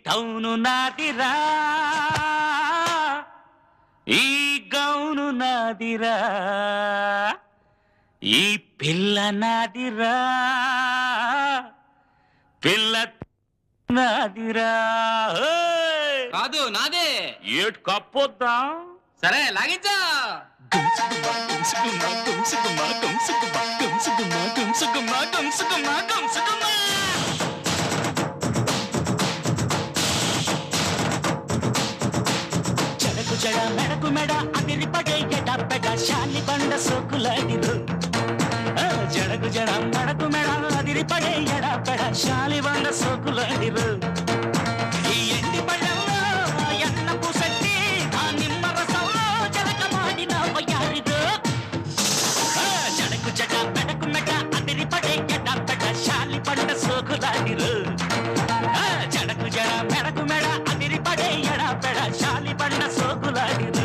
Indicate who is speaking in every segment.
Speaker 1: Town నాదిరా ఈ gown నాదిరా ఈ పిల్ల నాదిరా పిల్ల నాదిరా ఓయ్!
Speaker 2: కాదు నాదే
Speaker 1: ఏటు కప్పొద్దా
Speaker 2: సరే లాగించా
Speaker 1: చెడకు చెడ మెడకు మెడ అదిరి పడే ఎడ పెడ శాలి బండ సోకులాడిరు ఆ, జడకు జడ మెడకు మెడ అదిరి పడే ఎడ పెడ శాలి బండ సోకులాడిరు ఈ ఎండి పళ్ళల్లో ఎన్న పూసట్టి ఆ నిమ్మ రసంలో జలక మాడిన వయ్యారిరు ఆ, జడకు జడ మెడకు మెడ అదిరి పడే ఎడ పెడ శాలి బండ సోకులాడిరు ఆ, జడకు జడ మెడకు మెడ అదిరి పడే ఎడ పెడ శాలి బండ సోకులాడిరు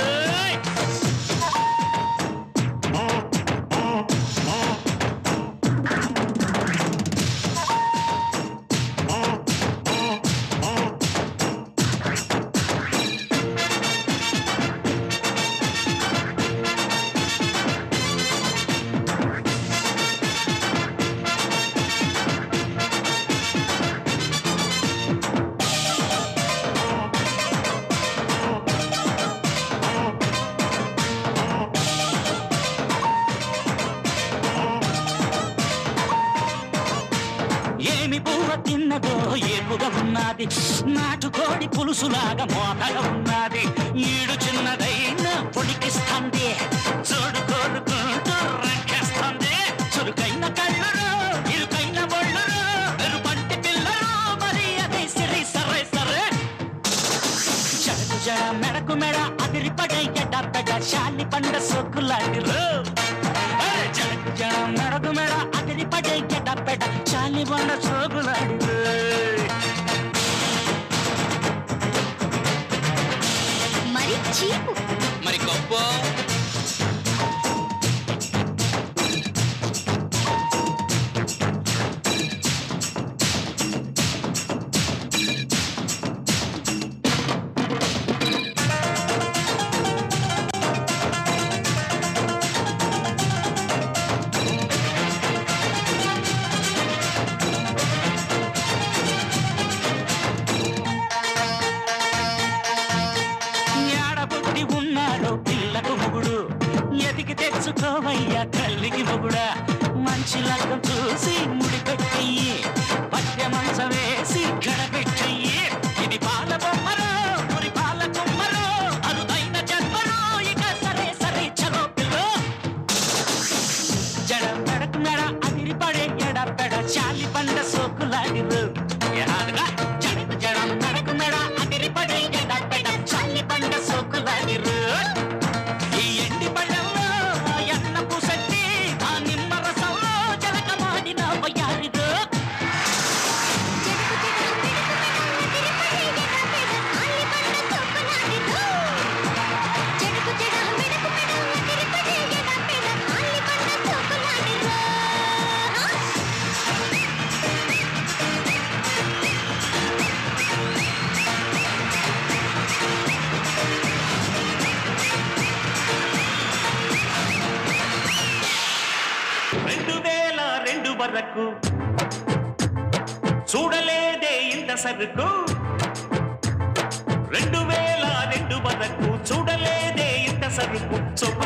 Speaker 1: ఏమి పువ్వ తిన్నదో ఏపుగా ఉన్నది నాటుకోడి పులుసులాగా మోతగా ఉన్నది ఈడు చిన్నదైన పొడికిస్తుంది చూడు కోరుకుంటూ రంకేస్తుంది చురుకైన కళ్ళురు ఇరుకైన ఒళ్ళురు మెరుపంటి పిల్లలు మరి అదే సరే సరే సరే జడకు జడ మెడకు మెడ అదిరి పడే ఎడ పెడ శాలి పండ సొక్కులాడిరు జడకు జడ మెడకు మెడ అదిరి పడే ఎడ పెడ శాలి పండ సోకులాడిరు
Speaker 3: మరి చీపు
Speaker 2: మరి గొప్ప
Speaker 1: ఏడబుట్టి ఉన్నాడు పిల్లకు మొగుడు ఎదిగి తెచ్చుకోవయ్యా తల్లికి మొగుడా మంచి లగ్గం చూసి ముడి పెట్టయ్యి పట్టె మంచం వేసి గడపెట్టయ్యి ఇది పాల బొమ్మరో మురి పాల కొమ్మరో అరుదైన జన్మరో ఇక సరే సరే చలో పిల్లో జడ మెడకు మెడ అదిరి పడే ఎడ పెడ చాలి పండ సోకులాడిరు ఏహాలుగా జడకు జడ మెడకు మెడ అదిరి పడే ఎడ పెడ చాలి పండ సోకులాడిరు ఈ ఎండి పళ్ళల్లో ఎన్న పూసట్టి ఆ నిమ్మ రసంలో జలక మాడిన వయ్యారిరు రెండు వేల రెండు వరకు చూడలేదే ఇంత సరుకు రెండు వేల రెండు వరకు చూడలేదే ఇంత సరుకు చొప్పున